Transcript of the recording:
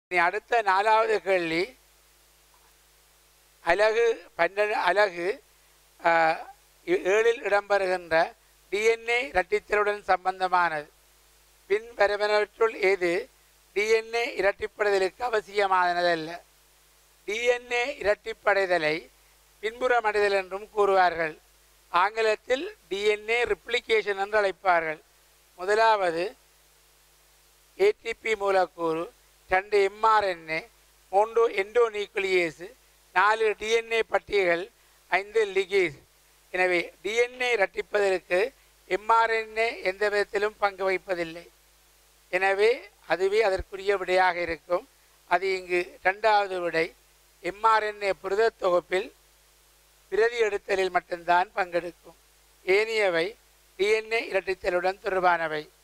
இனி அடுத்த நாலாவது கேள்வி அலகு பன்னெண்டு அலகு ஆஹ், ஏ- ஏழில் இடம்பெறுகின்ற டிஎன்ஏ இரட்டித்தலுடன் சம்பந்தமானது பின் வருவனவற்றுள் எது டிஎன்ஏ இரட்டிப்படைதலுக்கு அவசியமானதல்ல டிஎன்ஏ இரட்டிப்படைதலை பின்புறமடைதல் என்றும் கூறுவார்கள் ஆங்கிலத்தில் டிஎன்ஏ ரிப்ளிகேஷன் என்று அழைப்பார்கள் முதலாவது ஏடிபி மூலக்கூறு ரெண்டு எம்ஆர்என்ஏ மூன்று எண்டோநியூக்ளியேசு நாலு டிஎன்ஏ பட்டிகைகள் ஐந்து லிகேஸ் எனவே டிஎன்ஏ இரட்டிப்பதற்கு எம்ஆர்என்ஏ எந்த விதத்திலும் பங்கு வகிப்பதில்லை எனவே அதுவே அதற்குரிய விடையாக இருக்கும் அது இங்கு இரண்டாவது விடை எம்ஆர்என்ஏ புரத தொகுப்பில் பிரதி எடுத்தலில் மட்டும்தான் பங்கெடுக்கும் ஏனையவை டிஎன்ஏ இரட்டித்தலுடன் தொடர்பானவை